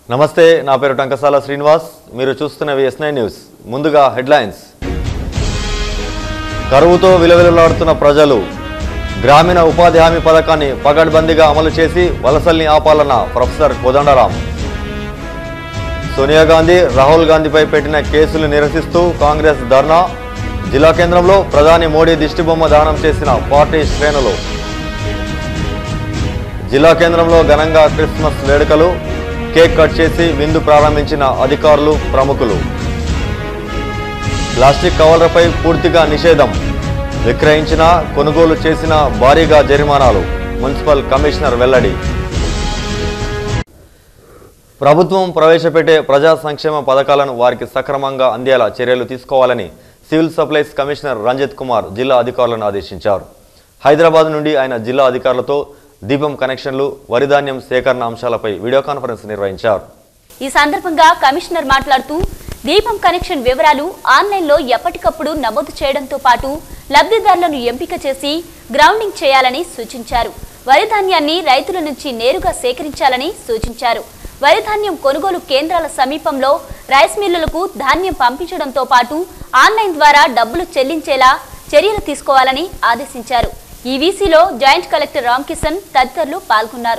నమస్తే నా పేరు టంకసాల శ్రీనివాస్ మీరు చూస్తున్నవి ఎస్ నైన్ న్యూస్ ముందుగా హెడ్లైన్స్ కరువుతో విలవిలలాడుతున్న ప్రజలు గ్రామీణ ఉపాధి హామీ పథకాన్ని పగడ్బందీగా అమలు చేసి వలసల్ని ఆపాలన్న ప్రొఫెసర్ కోదండరాం సోనియా గాంధీ రాహుల్ గాంధీపై పెట్టిన కేసులు నిరసిస్తూ కాంగ్రెస్ ధర్నా జిల్లా కేంద్రంలో ప్రధాని మోడీ దిష్టిబొమ్మ దానం చేసిన పార్టీ శ్రేణులు జిల్లా కేంద్రంలో ఘనంగా క్రిస్మస్ వేడుకలు కేక్ కట్ చేసి విందు ప్రారంభించిన అధికారులు ప్రముఖులు ప్లాస్టిక్ కవర్లపై పూర్తిగా నిషేధం విక్రయించిన కొనుగోలు చేసిన భారీగా జరిమానాలు మున్సిపల్ కమిషనర్ వెల్లడి ప్రభుత్వం ప్రవేశపెట్టే ప్రజా సంక్షేమ పథకాలను వారికి సక్రమంగా అందేలా చర్యలు తీసుకోవాలని civil supplies commissioner Ranjit Kumar జిల్లా అధికారులను ఆదేశించారు హైదరాబాద్ నుండి ఆయన జిల్లా అధికారులతో దీపం కనెక్షన్లు వరిధాన్యం సేకరణ అంశాలపై వీడియో కాన్ఫరెన్స్ నిర్వహించారు ఈ సందర్భంగా కమిషనర్ మాట్లాడుతూ దీపం కనెక్షన్ వివరాలు ఆన్లైన్లో ఎప్పటికప్పుడు నమోదు చేయడంతో పాటు లబ్ధిదారులను ఎంపిక చేసి గ్రౌండింగ్ చేయాలని సూచించారు వరి ధాన్యాన్ని రైతుల నుంచి నేరుగా సేకరించాలని సూచించారు వరి ధాన్యం కొనుగోలు కేంద్రాల సమీపంలో రైస్ మిల్లులకు ధాన్యం పంపించడంతో పాటు ఆన్లైన్ ద్వారా డబ్బులు చెల్లించేలా చర్యలు తీసుకోవాలని ఆదేశించారు ఈ వీసీలో జాయింట్ కలెక్టర్ రామ్కిషన్ తదితరులు పాల్గొన్నారు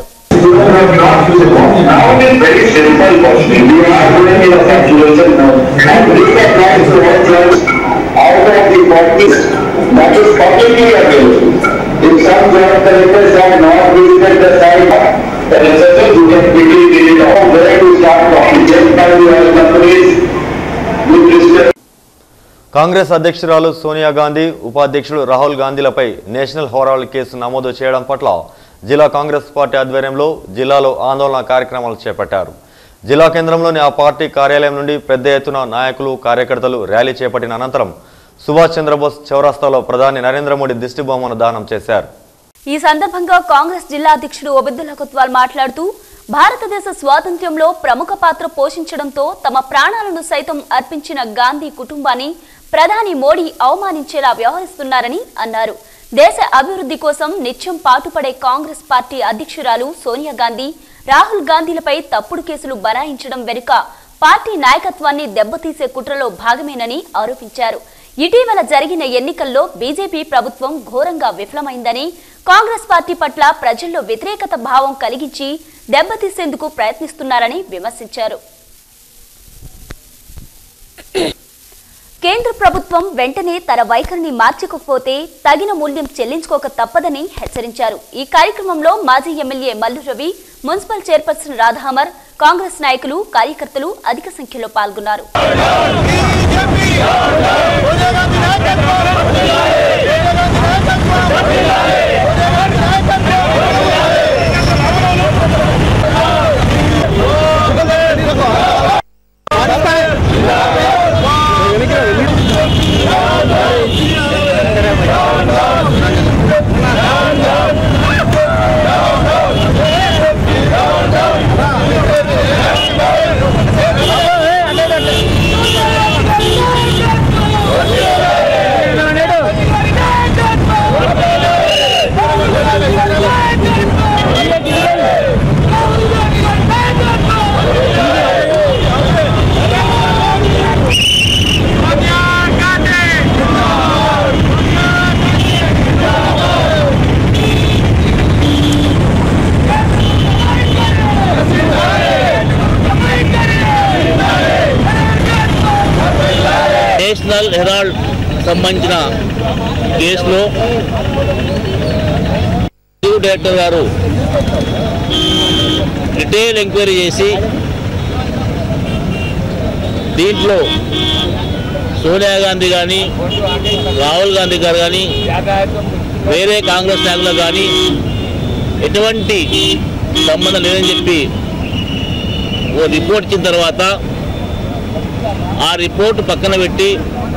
Now it is very simple question. We are going in a situation now. And we can try to work out of the practice that is publicly available. If some joint collectors have not visited the site, then it's a you can quickly get it out where to start talking. Just by the oil companies with respect Congress అధ్యక్షురాలు సోనియా గాంధీ ఉపాధ్యక్షుడు రాహుల్ గాంధీలపై national herald case నమోదు చేయడం పట్ల జిల్లా Congress party ఆధ్వర్యంలో జిల్లాలో ఆందోళన కార్యక్రమాలు చేపట్టారు జిల్లా కేంద్రంలోని ఆ పార్టీ కార్యాలయం నుండి పెద్ద ఎత్తున నాయకులు కార్యకర్తలు ర్యాలీ చేపట్టిన అనంతరం సుభాష్ చంద్రబోస్ చౌరస్తాలో ప్రధాని నరేంద్ర మోడీ దిష్టిబొమ్మను దానం చేశారు ఈ సందర్భంగా కాంగ్రెస్ జిల్లా అధ్యక్షుడు ఒబెద్దుల్లా కొత్వాల్ మాట్లాడుతూ భారతదేశ స్వాతంత్ర్యంలో ప్రముఖ పాత్ర పోషించడంతో తమ ప్రాణాలను సైతం అర్పించిన గాంధీ కుటుంబాన్ని ప్రధాని మోడీ అవమానించేలా వ్యవహరిస్తున్నారని అన్నారు దేశ అభివృద్ధి కోసం నిత్యం పాటుపడే కాంగ్రెస్ పార్టీ అధ్యక్షురాలు సోనియా గాంధీ రాహుల్ గాంధీలపై తప్పుడు కేసులు బనాయించడం వెనుక పార్టీ నాయకత్వాన్ని దెబ్బతీసే కుట్రలో భాగమేనని ఆరోపించారు ఇటీవల జరిగిన ఎన్నికల్లో బీజేపీ ప్రభుత్వం ఘోరంగా విఫలమైందని కాంగ్రెస్ పార్టీ పట్ల ప్రజల్లో వ్యతిరేకత భావం కలిగించి దెబ్బతీసేందుకు ప్రయత్నిస్తున్నారని విమర్శించారు కేంద్ర ప్రభుత్వం వెంటనే తన వైఖరిని మార్చకపోతే తగిన మూల్యం చెల్లించుకోక తప్పదని హెచ్చరించారు ఈ కార్యక్రమంలో మాజీ MLA Mallu Ravi municipal chairperson Radhamar Congress నాయకులు కార్యకర్తలు అధిక సంఖ్యలో పాల్గొన్నారు నేషనల్ హెరాల్డ్ సంబంధించిన కేసులో చీఫ్ డైరెక్టర్ గారు డీటెయిల్ ఎంక్వైరీ చేసి దీంట్లో సోనియా గాంధీ కానీ రాహుల్ గాంధీ గారు కానీ వేరే కాంగ్రెస్ నాయకులకు కానీ ఎటువంటి సంబంధం లేదని చెప్పి ఓ రిపోర్ట్ ఇచ్చిన తర్వాత ఆ రిపోర్ట్ పక్కన పెట్టి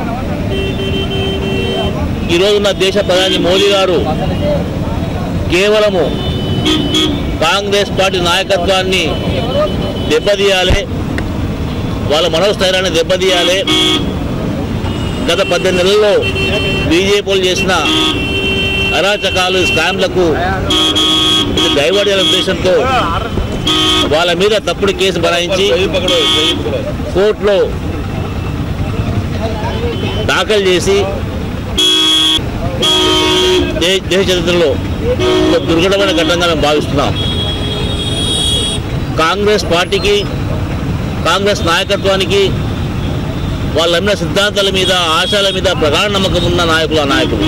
ఈరోజున్న దేశ ప్రధాని మోదీ గారు కేవలము కాంగ్రెస్ పార్టీ నాయకత్వాన్ని దెబ్బతీయాలి వాళ్ళ మనోస్థైర్యాన్ని దెబ్బతీయాలి గత పద్దెనిమిది నెలల్లో బీజేపీలు చేసిన అరాచకాలు స్కామ్లకు ఇది డైవర్ట్ చేయాలనే ఉద్దేశంతో వాళ్ళ మీద తప్పుడు కేసు బనాయించి కోర్టులో దాఖలు చేసి దే- దేశ చరిత్రలో ఒక దుర్ఘటమైన ఘటనగా మేము భావిస్తున్నాం కాంగ్రెస్ పార్టీకి కాంగ్రెస్ నాయకత్వానికి వాళ్ళ నమ్మిన సిద్ధాంతాల మీద ఆశయాల మీద ప్రగాఢ నమ్మకం ఉన్న నాయకులు ఆ నాయకులు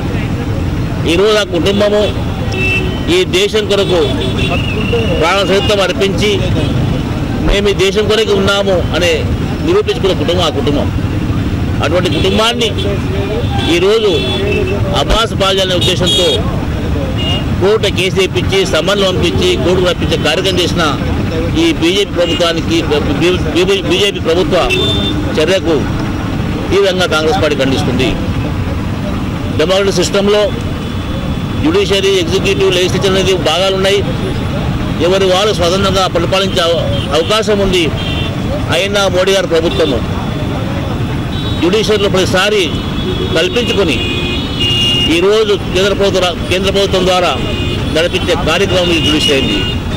ఈరోజు ఆ కుటుంబము ఈ దేశం కొరకు ప్రాణ సహితం అర్పించి మేము ఈ దేశం కొరకు ఉన్నాము అనే నిరూపించుకున్న కుటుంబం ఆ కుటుంబం అటువంటి కుటుంబాన్ని ఈరోజు అబ్బాస్ పాల్జాలనే ఉద్దేశంతో కోర్టు కేసు వేయించి సమన్లు పంపించి కోర్టు రప్పించే కార్యక్రమం చేసిన ఈ బీజేపీ ప్రభుత్వానికి బీజేపీ ప్రభుత్వ చర్యకు తీవ్రంగా కాంగ్రెస్ పార్టీ ఖండిస్తుంది డెమోక్రటిక్ సిస్టంలో జ్యుడిషియరీ ఎగ్జిక్యూటివ్ లెజిస్లేచర్ అనేది భాగాలు ఉన్నాయి ఎవరి వారు స్వతంత్రంగా పరిపాలించే అవ- అవకాశం ఉంది అయినా మోడీ గారి ప్రభుత్వము జ్యుడిషియరీలో ప్రతిసారి కల్పించుకొని ఈరోజు కేంద్ర ప్రభుత్వ కేంద్ర ప్రభుత్వం ద్వారా నడిపించే కార్యక్రమం ఈ జ్యుడిషియరీ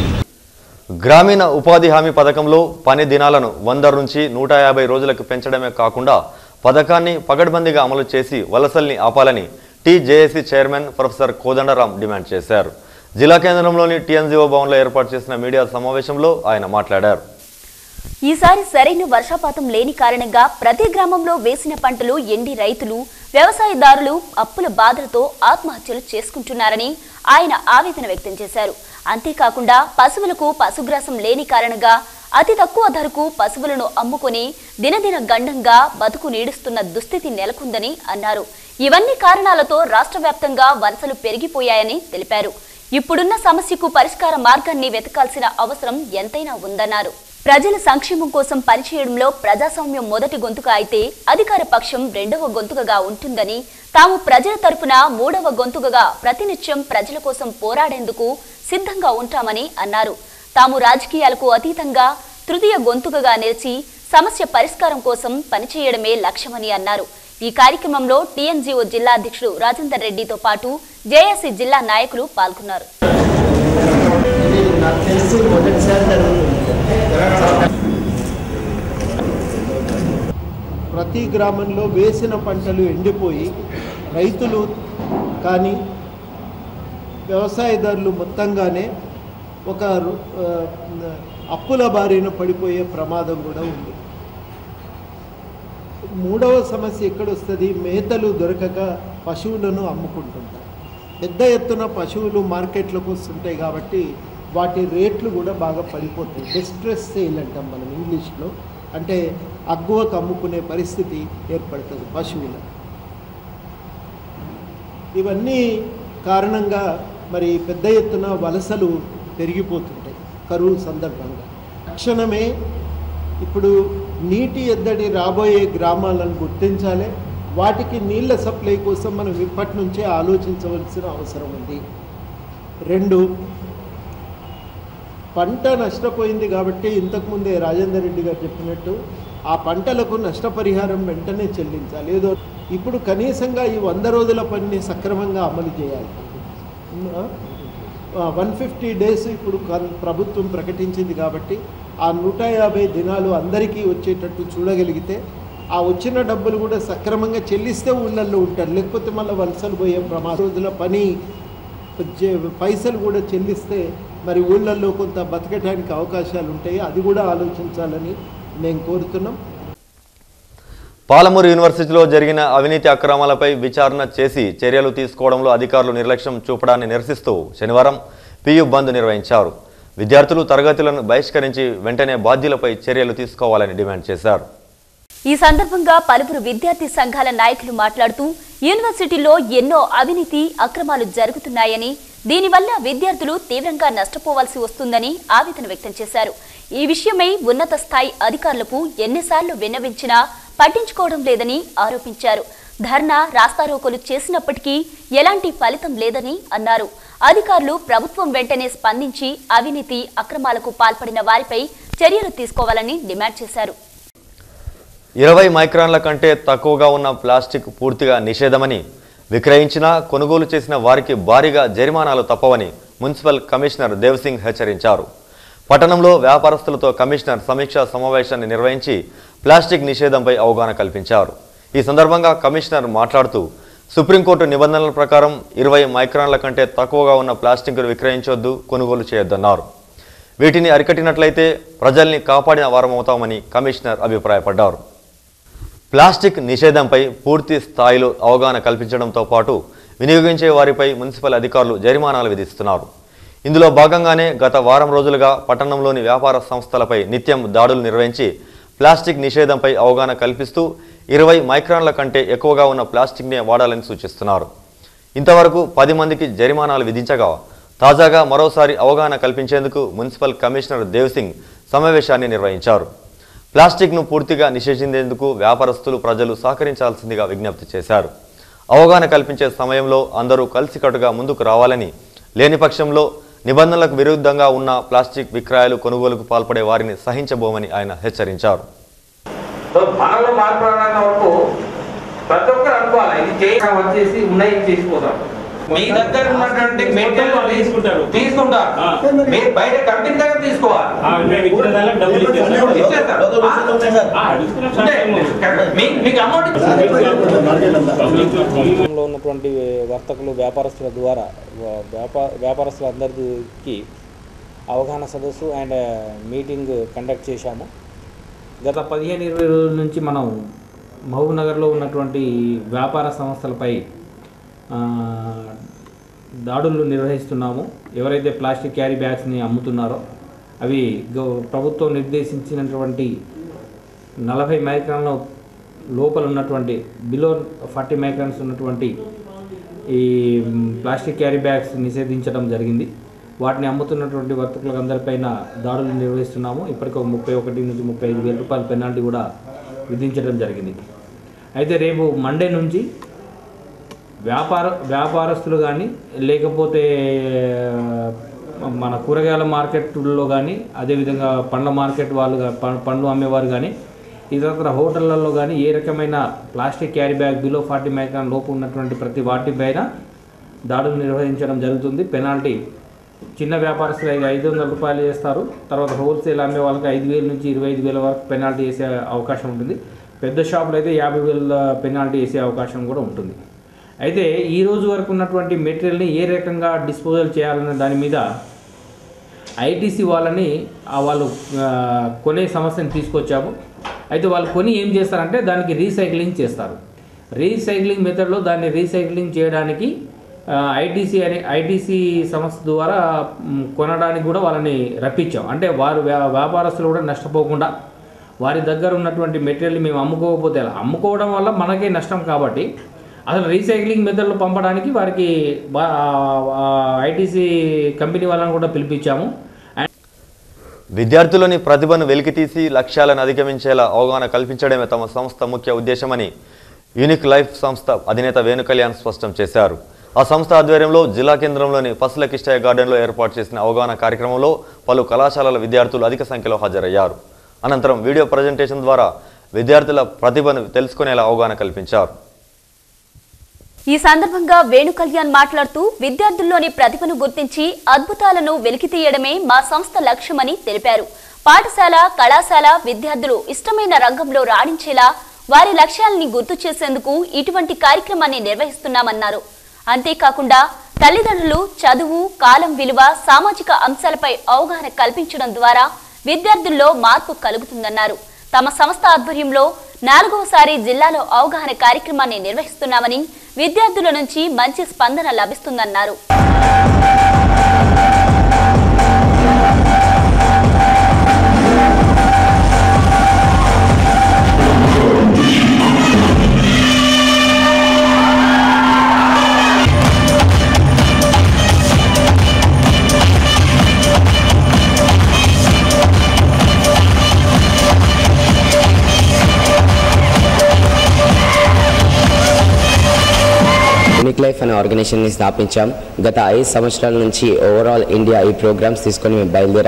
గ్రామీణ ఉపాధి హామీ పథకంలో పని దినాలను వంద నుంచి నూట యాభై రోజులకు పెంచడమే కాకుండా పథకాన్ని పగడ్బందీగా అమలు చేసి వలసల్ని ఆపాలని TJAC chairman professor Kodandaram demand చేశారు జిల్లా కేంద్రంలోని టీఎన్జీఓ భవన్లో ఏర్పాటు చేసిన మీడియా సమావేశంలో ఆయన మాట్లాడారు ఈసారి సరైన వర్షపాతం లేని కారణంగా ప్రతి గ్రామంలో వేసిన పంటలు ఎండి రైతులు వ్యవసాయదారులు అప్పుల బాధలతో ఆత్మహత్యలు చేసుకుంటున్నారని ఆయన ఆవేదన వ్యక్తం చేశారు అంతేకాకుండా పశువులకు పశుగ్రాసం లేని కారణంగా అతి తక్కువ ధరకు పశువులను అమ్ముకొని దినదిన గండంగా బతుకు నీడుస్తున్న దుస్థితి నెలకొందని అన్నారు ఇవన్నీ కారణాలతో రాష్ట్ర వ్యాప్తంగా వలసలు పెరిగిపోయాయని తెలిపారు ఇప్పుడున్న సమస్యకు పరిష్కార మార్గాన్ని వెతకాల్సిన అవసరం ఎంతైనా ఉందన్నారు ప్రజల సంక్షేమం కోసం పనిచేయడంలో ప్రజాస్వామ్యం మొదటి గొంతుక అయితే అధికార పక్షం రెండవ గొంతుకగా ఉంటుందని తాము ప్రజల తరపున మూడవ గొంతుకగా ప్రతినిత్యం ప్రజల కోసం పోరాడేందుకు సిద్ధంగా ఉంటామని అన్నారు తాము రాజకీయాలకు అతీతంగా తృతీయ గొంతుకగా నిలిచి సమస్య పరిష్కారం కోసం పనిచేయడమే లక్ష్యమని అన్నారు ఈ కార్యక్రమంలో టీఎన్జీఓ జిల్లా అధ్యక్షుడు రాజేందర్ రెడ్డితో పాటు జేఏసీ జిల్లా నాయకులు పాల్గొన్నారు నాకు తెలిసి మొదటిసారి జరుగుతుంది ప్రతి గ్రామంలో వేసిన పంటలు ఎండిపోయి రైతులు కానీ వ్యవసాయదారులు మొత్తంగానే ఒక రు- ఆ, అప్పుల బారిన పడిపోయే ప్రమాదం కూడా ఉంది మూడవ సమస్య ఎక్కడొస్తుంది మేతలు దొరకక పశువులను అమ్ముకుంటుంటారు పెద్ద ఎత్తున పశువులు మార్కెట్లోకి వస్తుంటాయి కాబట్టి వాటి రేట్లు కూడా బాగా పడిపోతాయి డిస్ట్రెస్ సేల్ అంటాం మనం ఇంగ్లీష్లో అంటే అగ్గువకు అమ్ముకునే పరిస్థితి ఏర్పడుతుంది పశువులు ఇవన్నీ కారణంగా మరి పెద్ద ఎత్తున వలసలు పెరిగిపోతుంటాయి కరువు సందర్భంగా తక్షణమే ఇప్పుడు నీటి ఎద్దడి రాబోయే గ్రామాలను గుర్తించాలి వాటికి నీళ్ళ సప్లై కోసం మనం ఇప్పటి నుంచే ఆలోచించవలసిన అవసరం ఉంది రెండు పంట నష్టపోయింది కాబట్టి ఇంతకుముందే రాజేందర్ రెడ్డి గారు చెప్పినట్టు ఆ పంటలకు నష్టపరిహారం వెంటనే చెల్లించాలి ఏదో ఇప్పుడు కనీసంగా ఈ వంద రోజుల పనిని సక్రమంగా అమలు చేయాలి వన్ ఫిఫ్టీ డేస్ ఇప్పుడు కన్- ప్రభుత్వం ప్రకటించింది కాబట్టి ఆ నూట యాభై దినాలు అందరికీ వచ్చేటట్టు చూడగలిగితే ఆ వచ్చిన డబ్బులు కూడా సక్రమంగా చెల్లిస్తే ఊళ్ళల్లో ఉంటారు లేకపోతే మళ్ళీ వలసలు పోయే ప్రమాద రోజుల పని చే- పైసలు కూడా చెల్లిస్తే మరి ఊళ్ళల్లో కొంత బతకడానికి అవకాశాలు ఉంటాయి అది కూడా ఆలోచించాలని మేము కోరుతున్నాం పాలమూరు యూనివర్సిటీలో జరిగిన అవినీతి అక్రమాలపై విచారణ చేసి చర్యలు తీసుకోవడంలో అధికారులు నిర్లక్ష్యం చూపడాన్ని నిరసిస్తూ శనివారం పియు బంద్ నిర్వహించారు విద్యార్థులు తరగతులను బహిష్కరించి వెంటనే బాధ్యులపై చర్యలు తీసుకోవాలని డిమాండ్ చేశారు ఈ సందర్భంగా పలువురు విద్యార్థి సంఘాల నాయకులు మాట్లాడుతూ యూనివర్సిటీలో ఎన్నో అవినీతి అక్రమాలు జరుగుతున్నాయని దీనివల్ల విద్యార్థులు తీవ్రంగా నష్టపోవాల్సి వస్తుందని ఆవేదన వ్యక్తం చేశారు ఈ విషయమై ఉన్నత స్థాయి అధికారులకు ఎన్నిసార్లు విన్నవించినా పట్టించుకోవడం లేదని ఆరోపించారు ధర్నా రాస్తారోకోలు చేసినప్పటికీ ఎలాంటి ఫలితం లేదని అన్నారు అధికారులు ప్రభుత్వం వెంటనే స్పందించి అవినీతి అక్రమాలకు పాల్పడిన వారిపై చర్యలు తీసుకోవాలని డిమాండ్ చేశారు ఇరవై మైక్రాన్ల కంటే తక్కువగా ఉన్న ప్లాస్టిక్ పూర్తిగా నిషేధమని విక్రయించిన కొనుగోలు చేసిన వారికి భారీగా జరిమానాలు తప్పవని మున్సిపల్ కమిషనర్ దేవ్సింగ్ హెచ్చరించారు పట్టణంలో వ్యాపారస్తులతో కమిషనర్ సమీక్షా సమావేశాన్ని నిర్వహించి ప్లాస్టిక్ నిషేధంపై అవగాహన కల్పించారు ఈ సందర్భంగా కమిషనర్ మాట్లాడుతూ సుప్రీంకోర్టు నిబంధనల ప్రకారం ఇరవై మైక్రాన్ల కంటే తక్కువగా ఉన్న ప్లాస్టిక్ను విక్రయించొద్దు కొనుగోలు చేయొద్దన్నారు వీటిని అరికట్టినట్లయితే ప్రజల్ని కాపాడిన వారమవుతామని కమిషనర్ అభిప్రాయపడ్డారు ప్లాస్టిక్ నిషేధంపై పూర్తి స్థాయిలో అవగాహన కల్పించడంతో పాటు వినియోగించే వారిపై మున్సిపల్ అధికారులు జరిమానాలు విధిస్తున్నారు ఇందులో భాగంగానే గత వారం రోజులుగా పట్టణంలోని వ్యాపార సంస్థలపై నిత్యం దాడులు నిర్వహించి ప్లాస్టిక్ నిషేధంపై అవగాహన కల్పిస్తూ ఇరవై మైక్రాన్ల కంటే ఎక్కువగా ఉన్న ప్లాస్టిక్నే వాడాలని సూచిస్తున్నారు ఇంతవరకు పది మందికి జరిమానాలు విధించగా తాజాగా మరోసారి అవగాహన కల్పించేందుకు మున్సిపల్ కమిషనర్ దేవ్సింగ్ సమావేశాన్ని నిర్వహించారు ప్లాస్టిక్ను పూర్తిగా నిషేధించేందుకు వ్యాపారస్తులు ప్రజలు సహకరించాల్సిందిగా విజ్ఞప్తి చేశారు అవగాహన కల్పించే సమయంలో అందరూ కలిసికట్టుగా ముందుకు రావాలని లేని పక్షంలో నిబంధనలకు విరుద్ధంగా ఉన్న ప్లాస్టిక్ విక్రయాలు కొనుగోలుకు పాల్పడే వారిని సహించబోమని ఆయన హెచ్చరించారు సో మనలో మార్పు రావడానికి వరకు ప్రతి ఒక్కరు అనుకోవాలి ఇది చేయడం వచ్చేసి ఉన్నాయి చేసిపోతాం మీ దగ్గర ఉన్నటువంటి మెటీరియల్ తీసుకుంటారు. తీసుకుంటారు ఆ. మీరు బయట కంపెనీ దగ్గర తీసుకోవాలి ఆ, మేము ఇచ్చిన దానికి డబ్బులు ఇచ్చేస్తాం. ఇచ్చేస్తారు. ఆ, అడుగుతున్న అంటే సాక్ష్యం. మీ- మీకు అమౌంట్ లో ఉన్నటువంటి వర్తకులు వ్యాపారస్తుల ద్వారా వా- వ్యాపార వ్యాపారస్తులందరికీ అవగాహన సదస్సు అండ్ మీటింగ్ కండక్ట్ చేశాము గత పదిహేను ఇరవై రోజుల నుంచి మనం మహబూబ్ నగర్లో ఉన్నటువంటి వ్యాపార సంస్థలపై ఆ, దాడులు నిర్వహిస్తున్నాము ఎవరైతే ప్లాస్టిక్ క్యారీ బ్యాగ్స్ని అమ్ముతున్నారో అవి గవ- ప్రభుత్వం నిర్దేశించినటువంటి నలభై మైక్రాన్ల లోపల ఉన్నటువంటి బిలో ఫార్టీ మైక్రాన్స్ ఉన్నటువంటి ఈ మ్, ప్లాస్టిక్ క్యారీ బ్యాగ్స్ నిషేధించడం జరిగింది వాటిని అమ్ముతున్నటువంటి వర్తకులకు అందరిపైన దాడులు నిర్వహిస్తున్నాము ఇప్పటికి ఒక ముప్పై ఒకటి నుంచి ముప్పై ఐదు వేల రూపాయల పెనాల్టీ కూడా విధించడం జరిగింది అయితే రేపు మండే నుంచి వ్యాపార వ్యాపారస్తులు కానీ లేకపోతే ఆ, మన కూరగాయల మార్కెట్లో కానీ అదేవిధంగా పండ్ల మార్కెట్ వాళ్ళు గా- పం- పండ్లు అమ్మేవారు కానీ ఇతర హోటళ్లలో కానీ ఏ రకమైన plastic carry bag below forty micron లోపు ఉన్నటువంటి ప్రతి వాటిపైన దాడులు నిర్వహించడం జరుగుతుంది పెనాల్టీ చిన్న వ్యాపారస్తులు అయితే ఐదు వందల రూపాయలు చేస్తారు తర్వాత హోల్సేల్ అమ్మే వాళ్ళకి ఐదు వేల నుంచి ఇరవై ఐదు వేల వరకు పెనాల్టీ వేసే అవకాశం ఉంటుంది పెద్ద షాపులు అయితే యాభై వేల పెనాల్టీ వేసే అవకాశం కూడా ఉంటుంది అయితే ఈ రోజు వరకు ఉన్నటువంటి మెటీరియల్ని ఏ రకంగా డిస్పోజల్ చేయాలనే దాని మీద ఐటీసీ వాళ్ళని ఆ వాళ్ళు ఆ, కొనే సమస్యను తీసుకొచ్చాము అయితే వాళ్ళు కొని ఏం చేస్తారంటే దానికి రీసైక్లింగ్ చేస్తారు రీసైక్లింగ్ మెథడ్లో దాన్ని రీసైక్లింగ్ చేయడానికి ఐటీసీ అనే ఐటీసీ సంస్థ ద్వారా మ్, కొనడానికి కూడా వాళ్ళని రప్పించాం అంటే వారు వ్యా- వ్యాపారస్తులు కూడా నష్టపోకుండా వారి దగ్గర ఉన్నటువంటి మెటీరియల్ మేము అమ్ముకోకపోతే ఎలా? అమ్ముకోవడం వల్ల మనకే నష్టం కాబట్టి అసలు రీసైక్లింగ్ మెథడ్లో పంపడానికి వారికి ఐటీసీ కంపెనీ వాళ్ళని కూడా పిలిపించాము అండ్ విద్యార్థులని ప్రతిభను వెలికితీసి లక్ష్యాలను అధిగమించేలా అవగాహన కల్పించడమే తమ సంస్థ ముఖ్య ఉద్దేశమని యూనిక్ లైఫ్ సంస్థ అధినేత వేణు కళ్యాణ్ స్పష్టం చేశారు ఆ సంస్థ ఆధ్వర్యంలో జిల్లా కేంద్రంలోని పసుల కిష్టయ్య గార్డెన్లో ఏర్పాటు చేసిన అవగాహన కార్యక్రమంలో పలు కళాశాలల విద్యార్థులు అధిక సంఖ్యలో హాజరయ్యారు అనంతరం వీడియో ప్రజెంటేషన్ ద్వారా విద్యార్థుల ప్రతిభను తెలుసుకునేలా అవగాహన కల్పించారు ఈ సందర్భంగా వేణు కళ్యాణ్ మాట్లాడుతూ విద్యార్థుల్లోని ప్రతిభను గుర్తించి అద్భుతాలను వెలికితీయడమే మా సంస్థ లక్ష్యమని తెలిపారు పాఠశాల కళాశాల విద్యార్థులు ఇష్టమైన రంగంలో రాణించేలా వారి లక్ష్యాలని గుర్తు చేసేందుకు ఇటువంటి కార్యక్రమాన్ని నిర్వహిస్తున్నామన్నారు అంతేకాకుండా తల్లిదండ్రులు చదువు కాలం విలువ సామాజిక అంశాలపై అవగాహన కల్పించడం ద్వారా విద్యార్థుల్లో మార్పు కలుగుతుందన్నారు తమ సంస్థ ఆధ్వర్యంలో నాలుగవసారి జిల్లాలో అవగాహన కార్యక్రమాన్ని నిర్వహిస్తున్నామని విద్యార్థుల నుంచి మంచి స్పందన లభిస్తుందన్నారు యూనిక్ లైఫ్ అనే ఆర్గనైజేషన్ని స్థాపించాం గత ఐదు సంవత్సరాల నుంచి ఓవరాల్ ఇండియా ఈ ప్రోగ్రామ్స్ తీసుకొని మేము బయలుదేరాం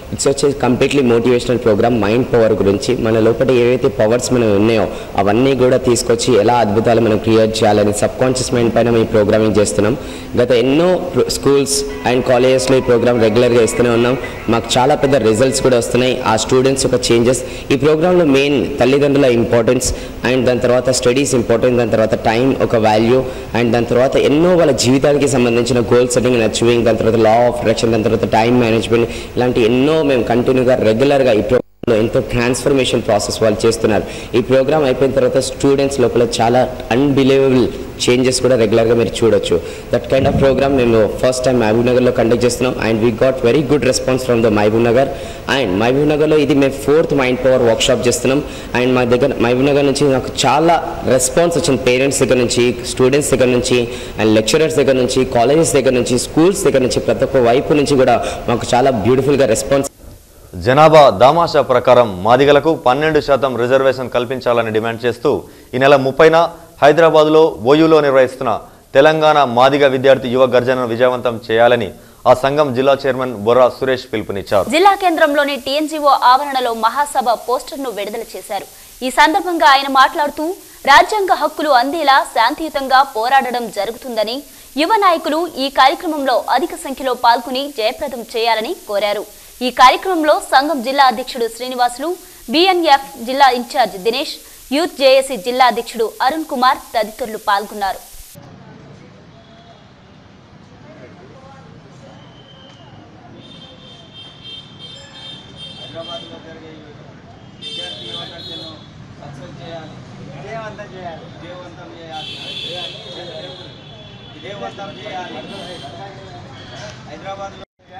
ఇట్స్ వచ్చేసి completely motivational programme mind power గురించి మన లోపల ఏవైతే పవర్స్ మనం ఉన్నాయో అవన్నీ కూడా తీసుకొచ్చి ఎలా అద్భుతాలు మనం క్రియేట్ చేయాలని సబ్ కాన్షియస్ మైండ్ పైన మేము ప్రోగ్రామింగ్ చేస్తున్నాం గత ఎన్నో స్కూల్స్ అండ్ కాలేజెస్లో ఈ ప్రోగ్రామ్ రెగ్యులర్గా ఇస్తూనే ఉన్నాం మాకు చాలా పెద్ద రిజల్ట్స్ కూడా వస్తున్నాయి ఆ స్టూడెంట్స్ యొక్క చేంజెస్ ఈ ప్రోగ్రాంలో మెయిన్ తల్లిదండ్రుల ఇంపార్టెన్స్ అండ్ దాని తర్వాత స్టడీస్ ఇంపార్టెంట్ దాని తర్వాత టైం ఒక వాల్యూ అండ్ దాని తర్వాత ఎన్నో వాళ్ళ జీవితానికి సంబంధించిన గోల్ సెట్టింగ్ అండ్ అచీవింగ్ దాని తర్వాత లా ఆఫ్ డైరెక్షన్ దాని తర్వాత టైం మేనేజ్మెంట్ ఇలాంటి ఎన్నో మేము కంటిన్యూగా రెగ్యులర్గా ఈ ప్రోగ్రామ్ లో ఎంతో ట్రాన్స్ఫర్మేషన్ ప్రాసెస్ వాళ్ళు చేస్తున్నారు ఈ ప్రోగ్రామ్ అయిపోయిన తర్వాత స్టూడెంట్స్ లోపల చాలా అన్బిలీవబుల్ చేంజెస్ కూడా రెగ్యులర్గా మీరు చూడొచ్చు దట్ కైండ్ ఆఫ్ ప్రోగ్రామ్ మేము ఫస్ట్ టైం మహబూబ్ నగర్లో కండక్ట్ చేస్తున్నాం and we got very good response from the Mahabub Nagar and Mahabub నగర్లో ఇది మేము ఫోర్త్ మైండ్ పవర్ వర్క్షాప్ చేస్తున్నాం అండ్ మా దగ్గర మహబూబ్ నగర్ నుంచి నాకు చాలా రెస్పాన్స్ వచ్చింది పేరెంట్స్ దగ్గర నుంచి స్టూడెంట్స్ దగ్గర నుంచి అండ్ లెక్చరర్స్ దగ్గర నుంచి కాలేజెస్ దగ్గర నుంచి స్కూల్స్ దగ్గర నుంచి ప్రతి ఒక్క వైపు నుంచి కూడా మాకు చాలా బ్యూటిఫుల్గా రెస్పాన్స్ జనాభా దామాషా ప్రకారం మాదిగలకు పన్నెండు శాతం రిజర్వేషన్ కల్పించాలని డిమాండ్ చేస్తూ ఈ నెల ముప్పైన హైదరాబాద్లో ఓయూలో నిర్వహిస్తున్న తెలంగాణ మాదిగ విద్యార్థి యువ గర్జనను విజయవంతం చేయాలని ఆ సంఘం జిల్లా చైర్మన్ బొర్రా సురేష్ పిలుపునిచ్చారు జిల్లా కేంద్రంలోని టీఎన్జీఓ ఆవరణలో మహాసభ పోస్టర్ను విడుదల చేశారు ఈ సందర్భంగా ఆయన మాట్లాడుతూ రాజ్యాంగ హక్కులు అందేలా శాంతియుతంగా పోరాడడం జరుగుతుందని యువ నాయకులు ఈ కార్యక్రమంలో అధిక సంఖ్యలో పాల్గొని జయప్రదం చేయాలని కోరారు ఈ కార్యక్రమంలో సంఘం జిల్లా అధ్యక్షుడు శ్రీనివాసులు బిఎన్ఎఫ్ జిల్లా ఇన్ఛార్జ్ దినేష్ యూత్ జేఏసీ జిల్లా అధ్యక్షుడు అరుణ్ కుమార్ తదితరులు పాల్గొన్నారు హైదరాబాద్లో జరిగే ఈ విద్యార్థి యువకర్తను సక్సెస్ చేయాలి విజయవంతం చేయాలి విజయవంతం చేయాలి విజయవంతం చేయాలి హైదరాబాద్లో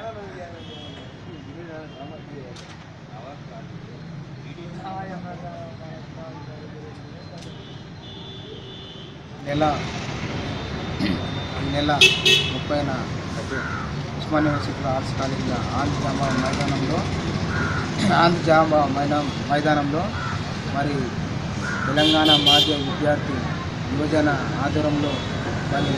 నెల ఈ నెల ముప్పైన ఉస్మాన్ యూనివర్సిటీ ఆర్ట్స్ కాలేజీలో ఆంధ్ర జాంబా మైదానంలో ఆంధ్ర జాంబా మైదా మైదానంలో మరి తెలంగాణ మాధ్య విద్యార్థి యువజన ఆధ్వర్యంలో మరి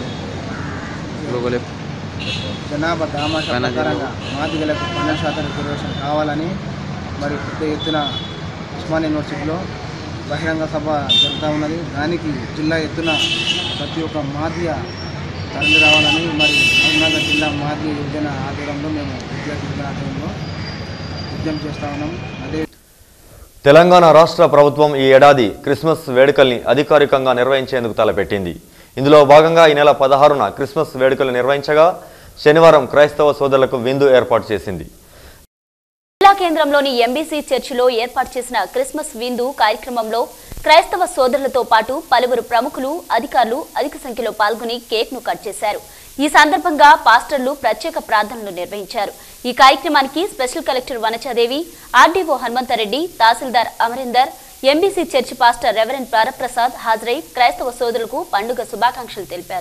జనాభా దామాషా ప్రకారంగా మాదిగలకు పన్నెండు శాతం రిజర్వేషన్ కావాలని మరి పెద్ద ఎత్తున ఉస్మాన్ యూనివర్సిటీలో బహిరంగ సభ జరుగుతూ ఉన్నది దానికి జిల్లా ఎత్తున ప్రతి ఒక్క మాదియ తరలి రావాలని మరి మహబూబ్నగర్ జిల్లా మాదియ యువజన ఆధ్వర్యంలో మేము విద్యార్థి యువజన ఆధ్వర్యంలో ఉద్యమం చేస్తూ ఉన్నాం అదే తెలంగాణ రాష్ట్ర ప్రభుత్వం ఈ ఏడాది క్రిస్మస్ వేడుకల్ని అధికారికంగా నిర్వహించేందుకు తలపెట్టింది ఇందులో భాగంగా ఈ నెల పదహారున క్రిస్మస్ వేడుకలు నిర్వహించగా శనివారం క్రైస్తవ సోదరులకు విందు ఏర్పాటు చేసింది జిల్లా కేంద్రంలోని ఎంబీసీ చర్చిలో ఏర్పాటు చేసిన క్రిస్మస్ విందు కార్యక్రమంలో క్రైస్తవ సోదరులతో పాటు పలువురు ప్రముఖులు అధికారులు అధిక సంఖ్యలో పాల్గొని కేక్ ను కట్ చేశారు ఈ సందర్భంగా పాస్టర్లు ప్రత్యేక ప్రార్థనలు నిర్వహించారు ఈ కార్యక్రమానికి special collector Vanachadevi RDO Hanumanthareddy tahsildar Amarinder MBC church pastor reverend Varaprasad హాజరై క్రైస్తవ సోదరులకు పండుగ శుభాకాంక్షలు తెలిపారు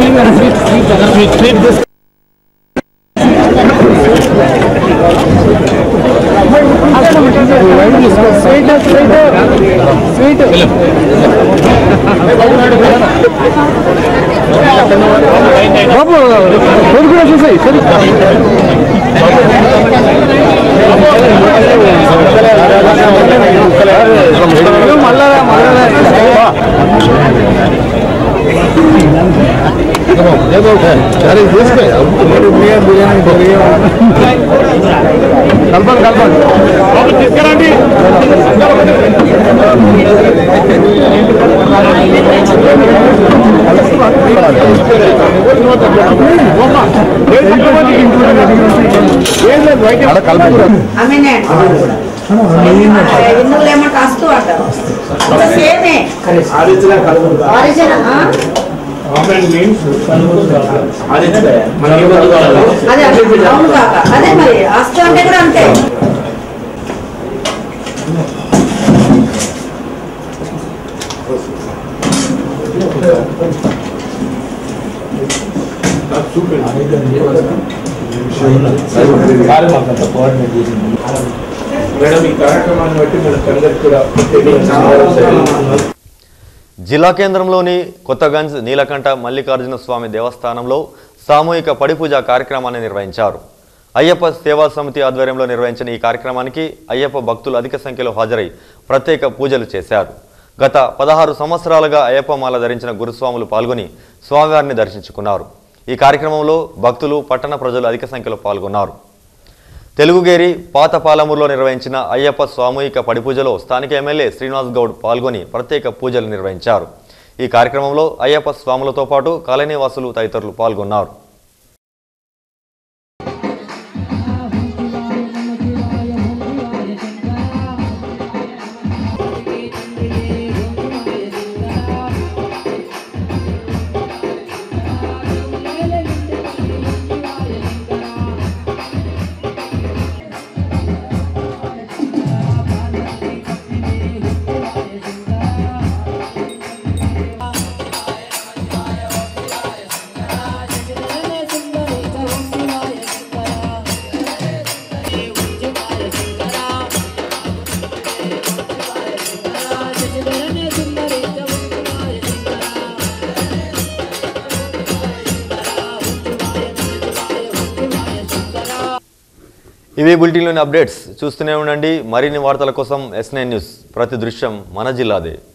ఆమెనే ఎన్నులు ఏమంటే అస్తు అంటారు సేమే ఒరిజినల్ అదే అవును కాక అదే మరి అస్తు అంటే కూడా అంతే మేడం ఈ కార్యక్రమాన్ని బట్టి మనకు అందరికి కూడా జిల్లా కేంద్రంలోని కొత్తగంజ్ నీలకంఠ మల్లికార్జున స్వామి దేవస్థానంలో సామూహిక పడిపూజ కార్యక్రమాన్ని నిర్వహించారు అయ్యప్ప సేవా సమితి ఆధ్వర్యంలో నిర్వహించిన ఈ కార్యక్రమానికి అయ్యప్ప భక్తులు అధిక సంఖ్యలో హాజరై ప్రత్యేక పూజలు చేశారు గత పదహారు సంవత్సరాలుగా అయ్యప్ప మాల ధరించిన గురుస్వాములు పాల్గొని స్వామివారిని దర్శించుకున్నారు ఈ కార్యక్రమంలో భక్తులు పట్టణ ప్రజలు అధిక సంఖ్యలో పాల్గొన్నారు తెలుగుగేరి పాత పాలమూరులో నిర్వహించిన అయ్యప్ప సామూహిక పడిపూజలో స్థానిక ఎమ్మెల్యే శ్రీనివాస్ గౌడ్ పాల్గొని ప్రత్యేక పూజలు నిర్వహించారు ఈ కార్యక్రమంలో అయ్యప్ప స్వాములతో పాటు కాలనీ వాసులు తదితరులు పాల్గొన్నారు ఇవి బులెటిన్లోని అప్డేట్స్ చూస్తూనే ఉండండి మరిన్ని వార్తల కోసం ఎస్ న్యూస్ ప్రతి దృశ్యం మన జిల్లాదే